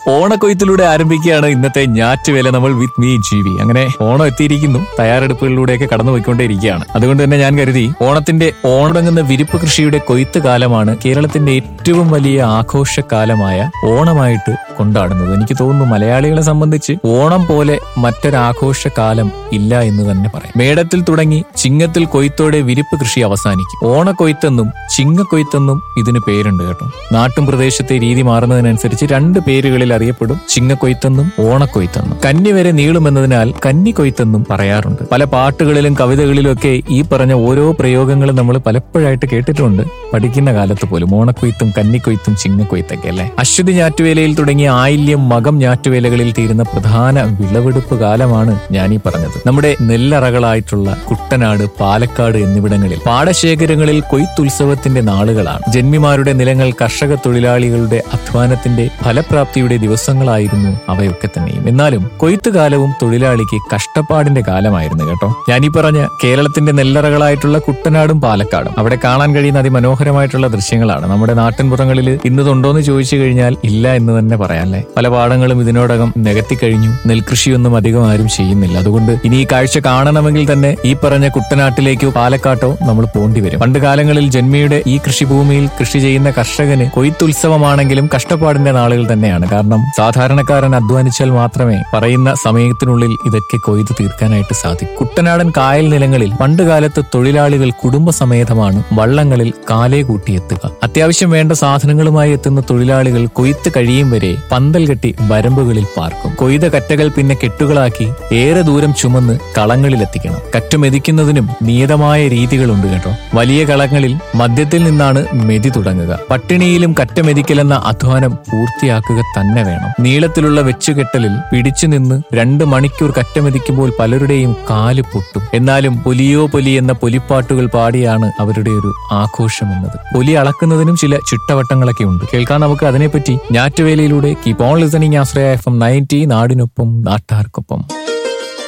ഓണക്കൊയ്ത്തിലൂടെ ആരംഭിക്കുകയാണ് ഇന്നത്തെ ഞാറ്റുവേല നമ്മൾ വിത്ത് മീ ജീവി അങ്ങനെ ഓണം എത്തിയിരിക്കുന്നു തയ്യാറെടുപ്പുകളിലൂടെയൊക്കെ കടന്നുപോയിക്കൊണ്ടേയിരിക്കുകയാണ് അതുകൊണ്ട് തന്നെ ഞാൻ കരുതി ഓണത്തിന്റെ ഓണടങ്ങുന്ന വിരിപ്പ് കൃഷിയുടെ കൊയ്ത്ത് കാലമാണ് കേരളത്തിന്റെ ഏറ്റവും വലിയ ആഘോഷക്കാലമായ ഓണമായിട്ട് കൊണ്ടാടുന്നത് എനിക്ക് തോന്നുന്നു മലയാളികളെ സംബന്ധിച്ച് ഓണം പോലെ മറ്റൊരാഘോഷകാലം ഇല്ല എന്ന് തന്നെ പറയാം മേടത്തിൽ തുടങ്ങി ചിങ്ങത്തിൽ കൊയ്ത്തോടെ വിരിപ്പ് കൃഷി അവസാനിക്കും ഓണക്കൊയ്ത്തെന്നും ചിങ്ങക്കൊയ്ത്തെന്നും ഇതിന് പേരുണ്ട് കേട്ടോ നാട്ടും പ്രദേശത്തെ രീതി മാറുന്നതിനനുസരിച്ച് രണ്ട് പേരുകളിൽ അറിയപ്പെടും ചിങ്ങക്കൊയ്ത്തെന്നും ഓണക്കൊയ്ത്തെന്നും കന്നി വരെ നീളുമെന്നതിനാൽ കന്നി കൊയ്ത്തെന്നും പറയാറുണ്ട് പല പാട്ടുകളിലും കവിതകളിലും ഒക്കെ ഈ പറഞ്ഞ ഓരോ പ്രയോഗങ്ങളും നമ്മൾ പലപ്പോഴായിട്ട് കേട്ടിട്ടുണ്ട് പഠിക്കുന്ന കാലത്ത് പോലും ഓണക്കൊയ്ത്തും കന്നിക്കൊയ്ത്തും ചിങ്ങക്കൊയ്ത്തൊക്കെ അല്ലെ അശ്വതി ഞാറ്റുവേലയിൽ തുടങ്ങിയ ആയില്യം മകം ഞാറ്റുവേലകളിൽ തീരുന്ന പ്രധാന വിളവെടുപ്പ് കാലമാണ് ഞാനീ പറഞ്ഞത് നമ്മുടെ നെല്ലറകളായിട്ടുള്ള കുട്ടനാട് പാലക്കാട് എന്നിവിടങ്ങളിൽ പാടശേഖരങ്ങളിൽ കൊയ്ത്തുത്സവത്തിന്റെ നാളുകളാണ് ജന്മിമാരുടെ നിലങ്ങൾ കർഷക തൊഴിലാളികളുടെ അധ്വാനത്തിന്റെ ഫലപ്രാപ്തിയുടെ ദിവസങ്ങളായിരുന്നു അവയൊക്കെ തന്നെയും എന്നാലും കൊയ്ത്തുകാലവും തൊഴിലാളിക്ക് കഷ്ടപ്പാടിന്റെ കാലമായിരുന്നു കേട്ടോ ഞാനീ പറഞ്ഞ കേരളത്തിന്റെ നെല്ലറകളായിട്ടുള്ള കുട്ടനാടും പാലക്കാടും അവിടെ കാണാൻ കഴിയുന്ന അതിമനോഹരമായിട്ടുള്ള ദൃശ്യങ്ങളാണ് നമ്മുടെ നാട്ടിൻപുറങ്ങളിൽ ഇന്നതുണ്ടോന്ന് ചോദിച്ചു കഴിഞ്ഞാൽ ഇല്ല എന്ന് തന്നെ പറയാം അല്ലെ പല പാടങ്ങളും ഇതിനോടകം നികത്തി കഴിഞ്ഞു നെൽകൃഷിയൊന്നും അധികം ആരും ചെയ്യുന്നില്ല അതുകൊണ്ട് ഇനി ഈ കാഴ്ച കാണണമെങ്കിൽ തന്നെ ഈ പറഞ്ഞ കുട്ടനാട്ടിലേക്കോ പാലക്കാട്ടോ നമ്മൾ പോണ്ടി വരും പണ്ട് കാലങ്ങളിൽ ജന്മിയുടെ ഈ കൃഷിഭൂമിയിൽ കൃഷി ചെയ്യുന്ന കർഷകന് കൊയ്ത്തുത്സവമാണെങ്കിലും കഷ്ടപ്പാടിന്റെ നാളുകൾ തന്നെയാണ് കാരണം സാധാരണക്കാരൻ അധ്വാനിച്ചാൽ മാത്രമേ പറയുന്ന സമയത്തിനുള്ളിൽ ഇതൊക്കെ കൊയ്ത് തീർക്കാനായിട്ട് സാധിക്കും കുട്ടനാടൻ കായൽ നിലങ്ങളിൽ പണ്ടുകാലത്ത് തൊഴിലാളികൾ കുടുംബസമേതമാണ് വള്ളങ്ങളിൽ കാലേ കൂട്ടിയെത്തുക അത്യാവശ്യം വേണ്ട സാധനങ്ങളുമായി എത്തുന്ന തൊഴിലാളികൾ കൊയ്ത്ത് കഴിയും വരെ പന്തൽ കെട്ടി വരമ്പുകളിൽ പാർക്കും കൊയ്ത കറ്റകൾ പിന്നെ കെട്ടുകളാക്കി ഏറെ ദൂരം ചുമന്ന് കളങ്ങളിലെത്തിക്കണം കറ്റുമെതിക്കുന്നതിനും നിയതമായ രീതികളുണ്ട് കേട്ടോ വലിയ കളങ്ങളിൽ മദ്യത്തിൽ നിന്നാണ് മെതി തുടങ്ങുക പട്ടിണിയിലും കറ്റമെതിക്കലെന്ന അധ്വാനം പൂർത്തിയാക്കുക തന്നെ വേണം നീളത്തിലുള്ള വെച്ചുകെട്ടലിൽ പിടിച്ചു നിന്ന് രണ്ട് മണിക്കൂർ കറ്റമെതിക്കുമ്പോൾ പലരുടെയും കാല് പൊട്ടും എന്നാലും പൊലിയോ പൊലി എന്ന പൊലിപ്പാട്ടുകൾ പാടിയാണ് അവരുടെ ഒരു ആഘോഷം എന്നത് പൊലി അളക്കുന്നതിനും ചില ചിട്ടവട്ടങ്ങളൊക്കെ ഉണ്ട് കേൾക്കാൻ നമുക്ക് അതിനെപ്പറ്റി ഞാറ്റുവേലയിലൂടെ keep on listening Ashraya F M ninety നാടിനൊപ്പം നാട്ടാർക്കൊപ്പം